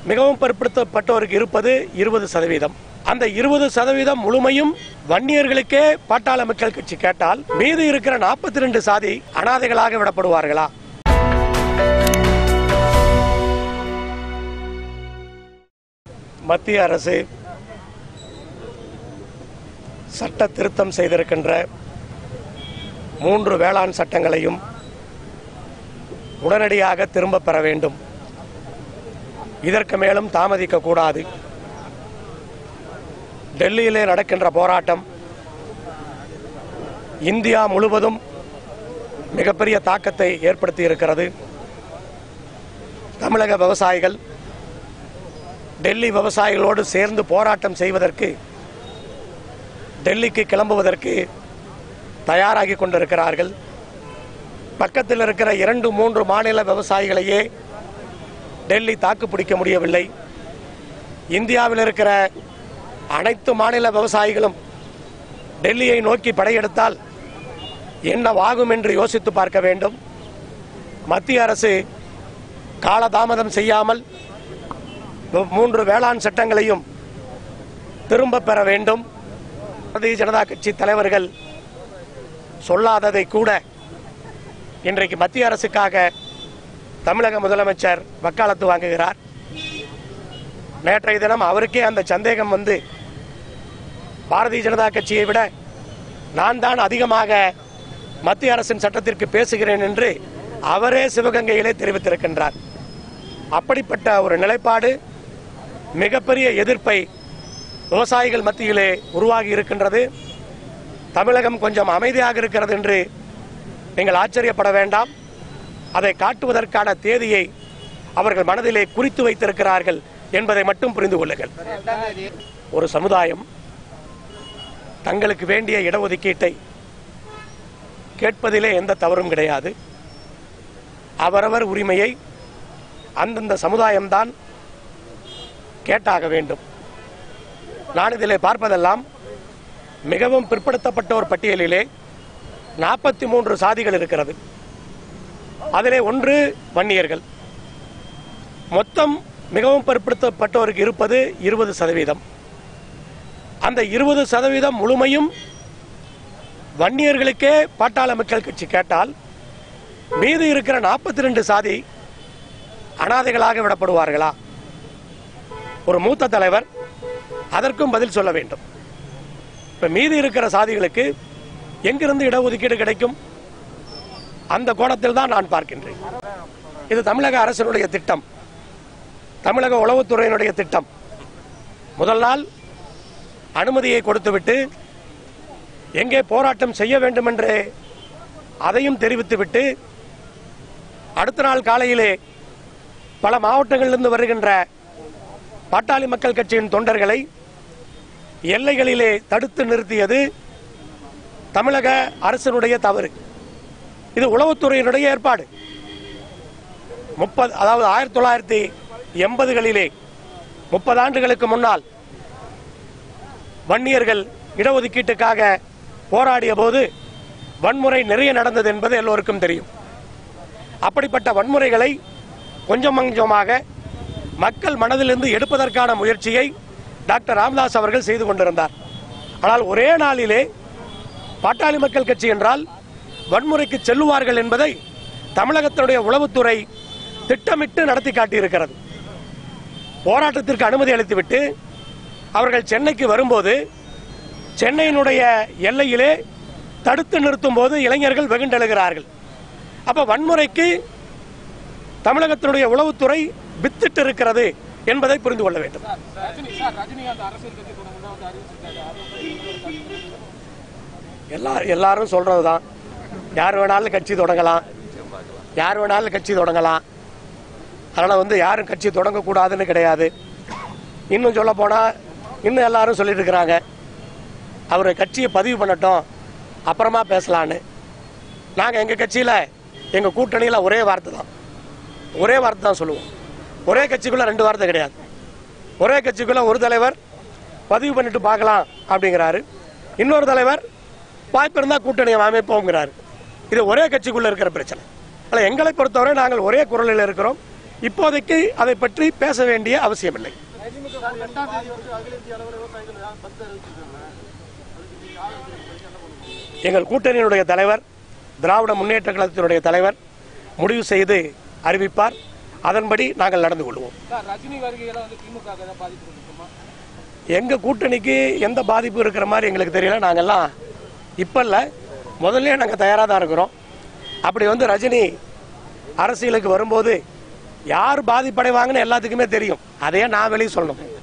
மிகவும் பிற்படுத்தப்பட்டோருக்கு இருப்பது இருபது சதவீதம் அந்த இருபது சதவீதம் முழுமையும் வன்னியர்களுக்கே பாட்டாளி மக்கள் கட்சி கேட்டால் மீதி இருக்கிற நாற்பத்தி ரெண்டு சாதி அனாதைகளாக விடப்படுவார்களா மத்திய அரசு சட்ட திருத்தம் செய்திருக்கின்ற மூன்று வேளாண் சட்டங்களையும் உடனடியாக திரும்ப பெற வேண்டும் இதற்கு மேலும் தாமதிக்க கூடாது டெல்லியிலே நடக்கின்ற போராட்டம் இந்தியா முழுவதும் மிகப்பெரிய தாக்கத்தை ஏற்படுத்தி இருக்கிறது தமிழக விவசாயிகள் டெல்லி விவசாயிகளோடு சேர்ந்து போராட்டம் செய்வதற்கு டெல்லிக்கு கிளம்புவதற்கு தயாராகி கொண்டிருக்கிறார்கள் பக்கத்தில் இருக்கிற இரண்டு மூன்று மாநில விவசாயிகளையே டெல்லி தாக்கு பிடிக்க முடியவில்லை இந்தியாவில் இருக்கிற அனைத்து மாநில விவசாயிகளும் டெல்லியை நோக்கி படையெடுத்தால் என்னவாகும் என்று யோசித்து பார்க்க வேண்டும் மத்திய அரசு காலதாமதம் செய்யாமல் மூன்று வேளாண் சட்டங்களையும் திரும்ப பெற வேண்டும் பாரதிய ஜனதா கட்சி தலைவர்கள் சொல்லாததை கூட இன்றைக்கு மத்திய அரசுக்காக தமிழக முதலமைச்சர் வக்காலத்து வாங்குகிறார் நேற்றைய தினம் அவருக்கே அந்த சந்தேகம் வந்து பாரதிய ஜனதா கட்சியை விட நான் தான் அதிகமாக மத்திய அரசின் சட்டத்திற்கு பேசுகிறேன் என்று அவரே சிவகங்கையிலே தெரிவித்திருக்கின்றார் அப்படிப்பட்ட ஒரு நிலைப்பாடு மிகப்பெரிய எதிர்ப்பை விவசாயிகள் மத்தியிலே உருவாகி இருக்கின்றது தமிழகம் கொஞ்சம் அமைதியாக இருக்கிறது என்று நீங்கள் ஆச்சரியப்பட வேண்டாம் அதை காட்டுவதற்கான தேதியை அவர்கள் மனதிலே குறித்து வைத்திருக்கிறார்கள் என்பதை மட்டும் புரிந்து கொள்ளுங்கள் ஒரு சமுதாயம் தங்களுக்கு வேண்டிய இடஒதுக்கீட்டை கேட்பதிலே எந்த தவறும் கிடையாது அவரவர் உரிமையை அந்தந்த சமுதாயம்தான் கேட்டாக வேண்டும் நான் இதிலே பார்ப்பதெல்லாம் மிகவும் பிற்படுத்தப்பட்டோர் பட்டியலிலே நாற்பத்தி மூன்று சாதிகள் இருக்கிறது அதிலே ஒன்று வன்னியர்கள் மொத்தம் மிகவும் பிற்படுத்தப்பட்டோருக்கு இருப்பது இருபது சதவீதம் அந்த இருபது சதவீதம் முழுமையும் வன்னியர்களுக்கே பாட்டாளி மக்கள் கட்சி கேட்டால் மீதி இருக்கிற நாற்பத்தி ரெண்டு சாதி அனாதைகளாக விடப்படுவார்களா ஒரு மூத்த தலைவர் அதற்கும் பதில் சொல்ல வேண்டும் இப்ப மீதி இருக்கிற சாதிகளுக்கு எங்கிருந்து இடஒதுக்கீடு கிடைக்கும் அந்த கோணத்தில் தான் நான் பார்க்கின்றேன் இது தமிழக அரசினுடைய திட்டம் தமிழக உளவுத்துறையினுடைய திட்டம் முதல் நாள் அனுமதியை கொடுத்துவிட்டு எங்கே போராட்டம் செய்ய வேண்டும் என்று அதையும் தெரிவித்துவிட்டு அடுத்த நாள் காலையிலே பல மாவட்டங்களிலிருந்து வருகின்ற பாட்டாளி மக்கள் கட்சியின் தொண்டர்களை எல்லைகளிலே தடுத்து நிறுத்தியது தமிழக அரசினுடைய தவறு இது உளவுத்துறையினுடைய ஏற்பாடு முப்பது அதாவது ஆயிரத்தி தொள்ளாயிரத்தி எண்பதுகளிலே முப்பது ஆண்டுகளுக்கு முன்னால் வன்னியர்கள் இடஒதுக்கீட்டுக்காக போராடிய போது வன்முறை நிறைய நடந்தது என்பது எல்லோருக்கும் தெரியும் அப்படிப்பட்ட வன்முறைகளை கொஞ்சம் கொஞ்சமாக மக்கள் மனதிலிருந்து எடுப்பதற்கான முயற்சியை டாக்டர் ராமதாஸ் அவர்கள் செய்து கொண்டிருந்தார் ஆனால் ஒரே நாளிலே பாட்டாளி மக்கள் கட்சி என்றால் வன்முறைக்கு செல்லுவார்கள் என்பதை தமிழகத்தினுடைய உளவுத்துறை திட்டமிட்டு நடத்தி காட்டியிருக்கிறது போராட்டத்திற்கு அனுமதி அளித்துவிட்டு அவர்கள் சென்னைக்கு வரும்போது சென்னையினுடைய எல்லையிலே தடுத்து நிறுத்தும் போது இளைஞர்கள் வெகுண்டெழுகிறார்கள் அப்ப வன்முறைக்கு தமிழகத்தினுடைய உளவுத்துறை வித்திட்டு இருக்கிறது என்பதை புரிந்து கொள்ள வேண்டும் ரஜினி சார் ரஜினிகாந்த் அரசியல் கட்சி தொடங்கணும் வந்து அறிவிச்சிருக்காரு எல்லா எல்லாரும் சொல்றதுதான் யார் வேணாலும் கட்சி தொடங்கலாம் யார் வேணாலும் கட்சி தொடங்கலாம் அதனால வந்து யாரும் கட்சி தொடங்கக்கூடாதுன்னு கிடையாது இன்னும் சொல்ல போனா இன்னும் எல்லாரும் சொல்லிட்டு இருக்கிறாங்க அவர் கட்சியை பதிவு பண்ணட்டும் அப்புறமா பேசலான்னு நாங்கள் எங்கள் கட்சியில் எங்கள் கூட்டணியில் ஒரே வார்த்தை தான் ஒரே வார்த்தை தான் சொல்லுவோம் ஒரே கட்சிக்குள்ள ரெண்டு வார்த்தை கிடையாது ஒரே கட்சிக்குள்ள ஒரு தலைவர் பதிவு பண்ணிட்டு பார்க்கலாம் அப்படிங்கிறாரு இன்னொரு தலைவர் வாய்ப்பு இருந்தால் கூட்டணி அமைப்போங்கிறாரு இது ஒரே கட்சிக்குள்ள இருக்கிற பிரச்சனை ஆனால் எங்களை பொறுத்தவரை நாங்கள் ஒரே குரலில் இருக்கிறோம் இப்போதைக்கு அதை பற்றி பேச வேண்டிய அவசியமில்லை எட்டாம் தேதி வந்து அகில இந்திய அளவில் விவசாயிகள் யாரும் பந்து அறிவிச்சிருக்காங்க அதுக்கு நீங்க ஆதரவு தெரிவிக்கிறீங்க, என்ன பண்ணுவீங்க எங்கள் கூட்டணியினுடைய தலைவர் திராவிட முன்னேற்ற கழகத்தினுடைய தலைவர் முடிவு செய்து அறிவிப்பார் அதன்படி நாங்கள் நடந்து கொள்வோம் சார் ரஜினி வருகையெல்லாம் வந்து திமுக ஏதாவது பாதிப்பு இருக்குமா எங்கள் கூட்டணிக்கு எந்த பாதிப்பு இருக்கிற மாதிரி எங்களுக்கு தெரியல நாங்கெல்லாம் இப்போ இல்லை முதல்ல நாங்கள் தயாராக தான் இருக்கிறோம் அப்படி வந்து ரஜினி அரசியலுக்கு வரும்போது யார் பாதிப்படைவாங்கன்னு எல்லாத்துக்குமே தெரியும் அதையே நான் வெளியே சொல்லணும்